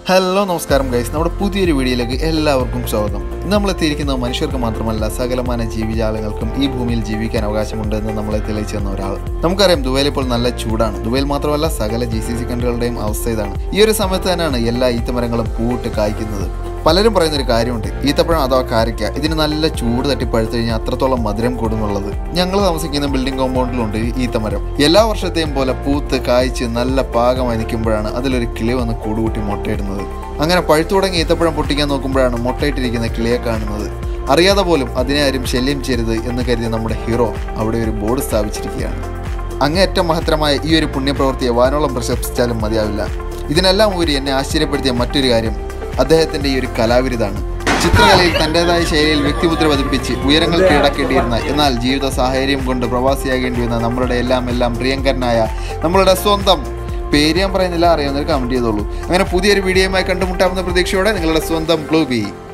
hello നമസ്കാരം guys നമ്മുടെ പുതിയൊരു വീഡിയോയിലേക്ക് എല്ലാവർക്കും സ്വാഗതം ഇന്ന് നമ്മൾ എത്തിയിരിക്കുന്നത് മനുഷ്യർക്ക് മാത്രമല്ല സകലമാന ജീവിജാലങ്ങൾക്കും ഈ ഭൂമിയിൽ ജീവിക്കാൻ അവകാശമുണ്ട് എന്ന് നമ്മളെ തെളിയിച്ചു തന്ന ഒരാൾ നമുക്കറിയാം ദുബൈയിൽ ഇപ്പോൾ നല്ല ചൂടാണ് ദുബൈയിൽ മാത്രമല്ല സകല ജി സി സി കൺട്രികളുടെയും അവസ്ഥ ഇതാണ് ഈ ഒരു സമയത്ത് തന്നെയാണ് എല്ലാ ഈത്തമരങ്ങളും പൂവിട്ട് കായ്ക്കുന്നത് പലരും പറയുന്നൊരു കാര്യമുണ്ട് ഈത്തപ്പഴം അഥവാ കാരയ്ക്ക ഇതിന് നല്ല ചൂട് തട്ടി പഴുത്തു കഴിഞ്ഞാൽ അത്രത്തോളം മധുരം കൂടുന്നുള്ളത് ഞങ്ങൾ താമസിക്കുന്ന ബിൽഡിംഗ് കോമ്പൗണ്ടിലുണ്ട് ഈ ഈത്തമരം എല്ലാ വർഷത്തെയും പോലെ പൂത്ത് കായ്ച്ച് നല്ല പാകമായി നിൽക്കുമ്പോഴാണ് അതിലൊരു കിളി വന്ന് കൂടുകൂട്ടി മുട്ടയിടുന്നത് അങ്ങനെ പഴുത്തു തുടങ്ങി ഈത്തപ്പഴം പൊട്ടിക്കാൻ നോക്കുമ്പോഴാണ് മുട്ടയിട്ടിരിക്കുന്ന കിളിയെ കാണുന്നത് അറിയാതെ പോലും അതിനെ ആരും ശല്യം ചെയ്യരുത് എന്ന് കരുതി നമ്മുടെ ഹീറോ അവിടെ ഒരു ബോർഡ് സ്ഥാപിച്ചിരിക്കുകയാണ് അങ്ങേയറ്റം മഹത്തരമായ ഈ ഒരു പുണ്യപ്രവൃത്തിയെ വാനോളം പ്രശംസിച്ചാലും മതിയാവില്ല ഇതിനെല്ലാം ഊരി എന്നെ ആശ്ചര്യപ്പെടുത്തിയ മറ്റൊരു കാര്യം അദ്ദേഹത്തിന്റെ ഈ ഒരു കലാവിരുതാണ് ചിത്രകലയിൽ തൻ്റെതായ ശൈലിയിൽ വ്യക്തിമുദ്ര പതിപ്പിച്ച് ഉയരങ്ങൾ കീഴടക്കേണ്ടിയിരുന്ന എന്നാൽ ജീവിത സാഹചര്യം കൊണ്ട് പ്രവാസിയാകേണ്ടി വന്ന നമ്മളുടെ എല്ലാം എല്ലാം പ്രിയങ്കരനായ നമ്മളുടെ സ്വന്തം പേര് ഞാൻ പറയുന്നില്ല അറിയാവുന്നവർ കമൻറ്റ് ചെയ്തോളൂ അങ്ങനെ പുതിയൊരു വീഡിയോയുമായി കണ്ടുമുട്ടാവുന്ന പ്രതീക്ഷയോടെ നിങ്ങളുടെ സ്വന്തം ഗ്ലൂബി